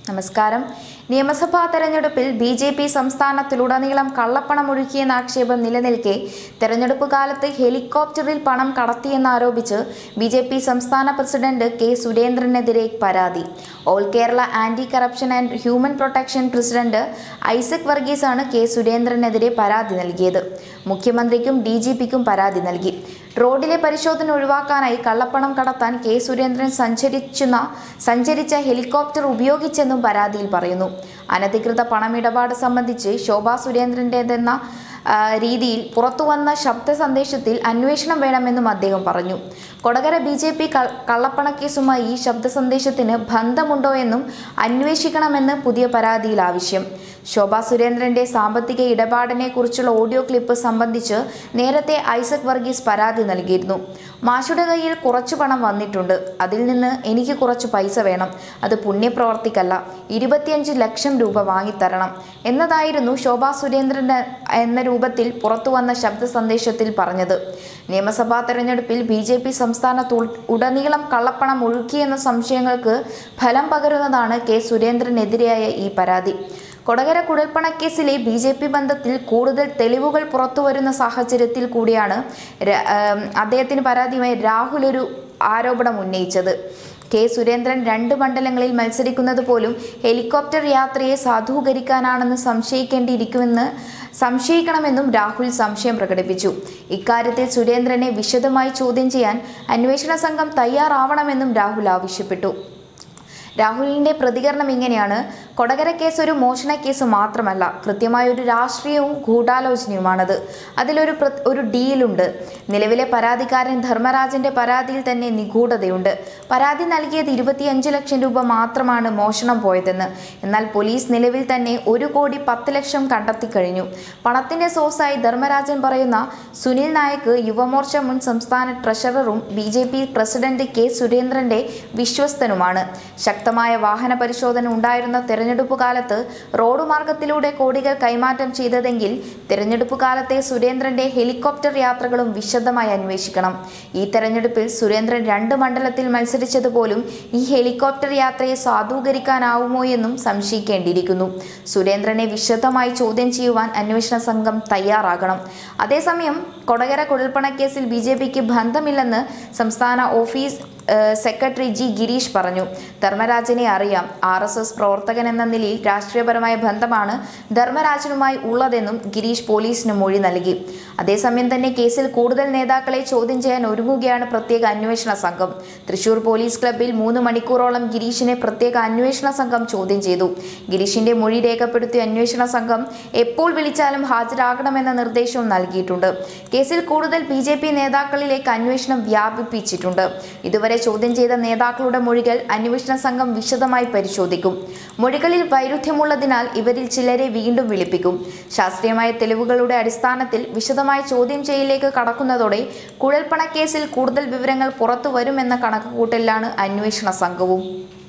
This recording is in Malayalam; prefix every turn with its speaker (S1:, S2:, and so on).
S1: നമസ്കാരം നിയമസഭാ തെരഞ്ഞെടുപ്പിൽ ബി ജെ പി സംസ്ഥാനത്തിലുടനീളം കള്ളപ്പണം ഒഴുക്കിയെന്ന ആക്ഷേപം നിലനിൽക്കെ തെരഞ്ഞെടുപ്പ് കാലത്ത് ഹെലികോപ്റ്ററിൽ പണം കടത്തിയെന്നാരോപിച്ച് ബി ജെ പി സംസ്ഥാന പ്രസിഡന്റ് കെ സുരേന്ദ്രനെതിരെ പരാതി all Kerala anti corruption and human protection president Isaac വർഗീസാണ് കെ സുരേന്ദ്രനെതിരെ പരാതി നൽകിയത് മുഖ്യമന്ത്രിക്കും ഡി ജി പിക്കും പരാതി നൽകി റോഡിലെ പരിശോധന ഒഴിവാക്കാനായി കള്ളപ്പണം കടത്താൻ കെ സുരേന്ദ്രൻ സഞ്ചരിച്ചുന്ന സഞ്ചരിച്ച ഹെലികോപ്റ്റർ ഉപയോഗിച്ചെന്നും പരാതിയിൽ പറയുന്നു അനധികൃത പണമിടപാട് സംബന്ധിച്ച് ശോഭാ സുരേന്ദ്രൻ്റെതെന്ന ആ, രീതിയിൽ പുറത്തുവന്ന ശബ്ദ സന്ദേശത്തിൽ അന്വേഷണം വേണമെന്നും അദ്ദേഹം പറഞ്ഞു കൊടകര ബി ജെ പി കള്ളപ്പണക്കേസുമായി ഈ ശബ്ദ സന്ദേശത്തിന് ബന്ധമുണ്ടോ എന്നും അന്വേഷിക്കണമെന്ന് പുതിയ പരാതിയിൽ ആവശ്യം ശോഭാ സുരേന്ദ്രന്റെ സാമ്പത്തിക ഇടപാടിനെ കുറിച്ചുള്ള ഓഡിയോ ക്ലിപ്പ് സംബന്ധിച്ച് നേരത്തെ ഐസക് വർഗീസ് പരാതി നൽകിയിരുന്നു മാഷുടെ കയ്യിൽ കുറച്ചു പണം വന്നിട്ടുണ്ട് അതിൽ നിന്ന് എനിക്ക് കുറച്ച് പൈസ വേണം അത് പുണ്യപ്രവർത്തിക്കല്ല ഇരുപത്തിയഞ്ച് ലക്ഷം രൂപ വാങ്ങിത്തരണം എന്നതായിരുന്നു ശോഭാ സുരേന്ദ്രൻ എന്ന രൂപത്തിൽ പുറത്തുവന്ന ശബ്ദ സന്ദേശത്തിൽ പറഞ്ഞത് നിയമസഭാ തെരഞ്ഞെടുപ്പിൽ ബി ജെ പി സംസ്ഥാനത്ത് ഉൾ- ഉടനീളം കള്ളപ്പണം ഒഴുക്കിയെന്ന സംശയങ്ങൾക്ക് ഫലം പകരുന്നതാണ് കെ സുരേന്ദ്രനെതിരെയായ ഈ പരാതി കൊടകര കുഴൽപ്പണക്കേസിലെ ബി ജെ പി ബന്ധത്തിൽ കൂടുതൽ തെളിവുകൾ പുറത്തുവരുന്ന സാഹചര്യത്തിൽ കൂടിയാണ് ര- ആം, അദ്ദേഹത്തിന് പരാതിയുമായി രാഹുൽ ഒരു ആരോപണം ഉന്നയിച്ചത് കെ സുരേന്ദ്രൻ രണ്ട് മണ്ഡലങ്ങളിൽ മത്സരിക്കുന്നത് പോലും ഹെലികോപ്റ്റർ യാത്രയെ സാധൂകരിക്കാനാണെന്ന് സംശയിക്കേണ്ടിയിരിക്കുമെന്ന് സംശയിക്കണമെന്നും രാഹുൽ സംശയം പ്രകടിപ്പിച്ചു ഇക്കാര്യത്തിൽ സുരേന്ദ്രനെ വിശദമായി ചോദ്യം ചെയ്യാൻ അന്വേഷണ സംഘം തയ്യാറാവണമെന്നും രാഹുൽ ആവശ്യപ്പെട്ടു രാഹുലിന്റെ പ്രതികരണം ഇങ്ങനെയാണ് കൊടകര കേസ് ഒരു മോഷണ കേസ് മാത്രമല്ല കൃത്യമായ ഒരു രാഷ്ട്രീയവും ഗൂഢാലോചനയുമാണത് അതിലൊരു പ്ര- ഒരു ഡീലുണ്ട് നിലവിലെ പരാതിക്കാരൻ ധർമ്മരാജന്റെ പരാതിയിൽ തന്നെ നിഗൂഢതയുണ്ട് പരാതി നൽകിയത് ഇരുപത്തിയഞ്ച് ലക്ഷം രൂപ മാത്രമാണ് മോഷണം പോയതെന്ന് എന്നാൽ പോലീസ് നിലവിൽ തന്നെ ഒരു കോടി പത്ത് ലക്ഷം കണ്ടെത്തി കഴിഞ്ഞു പണത്തിന്റെ സോഴ്സായി ധർമ്മരാജൻ പറയുന്ന സുനിൽ നായക്ക് യുവമോർച്ച മുൻ സംസ്ഥാന ട്രഷററും B J P president K സുരേന്ദ്രന്റെ വിശ്വസ്തനുമാണ് ശക്തമായ വാഹന പരിശോധന ഉണ്ടായിരുന്ന തെരഞ്ഞെടുപ്പ് കാലത്ത് റോഡ് മാർഗത്തിലൂടെ കോടികൾ കൈമാറ്റം ചെയ്തതെങ്കിൽ തെരഞ്ഞെടുപ്പ് കാലത്തെ സുരേന്ദ്രന്റെ ഹെലികോപ്റ്റർ യാത്രകളും വിശദമായി അന്വേഷിക്കണം ഈ തെരഞ്ഞെടുപ്പിൽ സുരേന്ദ്രൻ രണ്ട് മണ്ഡലത്തിൽ മത്സരിച്ചത് പോലും ഈ ഹെലികോപ്റ്റർ യാത്രയെ സാധൂകരിക്കാനാവുമോ എന്നും സംശയിക്കേണ്ടിയിരിക്കുന്നു സുരേന്ദ്രനെ വിശദമായി ചോദ്യം ചെയ്യുവാൻ അന്വേഷണ സംഘം തയ്യാറാകണം അതേസമയം കൊടകര കുഴൽപ്പണക്കേസിൽ ബി ജെ പിക്ക് ബന്ധമില്ലെന്ന് സംസ്ഥാന ഓഫീസ് ഏഹ്, സെക്രട്ടറി ജി ഗിരീഷ് പറഞ്ഞു ധർമ്മരാജനെ അറിയാം ആർ എസ് എസ് പ്രവർത്തകൻ എന്ന നിലയിൽ രാഷ്ട്രീയപരമായ ബന്ധമാണ് ധർമ്മരാജനുമായി ഉള്ളതെന്നും ഗിരീഷ് പോലീസിന് മൊഴി നൽകി അതേസമയം തന്നെ കേസിൽ കൂടുതൽ നേതാക്കളെ ചോദ്യം ചെയ്യാൻ ഒരുങ്ങുകയാണ് പ്രത്യേക അന്വേഷണ സംഘം തൃശൂർ പോലീസ് ക്ലബ്ബിൽ മൂന്ന് മണിക്കൂറോളം ഗിരീഷിനെ പ്രത്യേക അന്വേഷണ സംഘം ചോദ്യം ചെയ്തു ഗിരീഷിന്റെ മൊഴി രേഖപ്പെടുത്തിയ അന്വേഷണ സംഘം എപ്പോൾ വിളിച്ചാലും ഹാജരാകണമെന്ന നിർദ്ദേശവും നൽകിയിട്ടുണ്ട് കേസിൽ കൂടുതൽ ബി ജെ പി നേതാക്കളിലേക്ക് അന്വേഷണം വ്യാപിപ്പിച്ചിട്ടുണ്ട് ഇതുവരെ ചോദ്യം ചെയ്ത നേതാക്കളുടെ മൊഴികൾ അന്വേഷണ സംഘം വിശദമായി പരിശോധിക്കും മൊഴികളിൽ വൈരുദ്ധ്യമുള്ളതിനാൽ ഇവരിൽ ചിലരെ വീണ്ടും വിളിപ്പിക്കും ശാസ്ത്രീയമായ തെളിവുകളുടെ അടിസ്ഥാനത്തിൽ വിശദമായ ചോദ്യം ചെയ്യലിലേക്ക് കടക്കുന്നതോടെ കുഴൽപ്പണക്കേസിൽ കൂടുതൽ വിവരങ്ങൾ പുറത്തു വരുമെന്ന കണക്കുകൂട്ടലിലാണ് അന്വേഷണ സംഘവും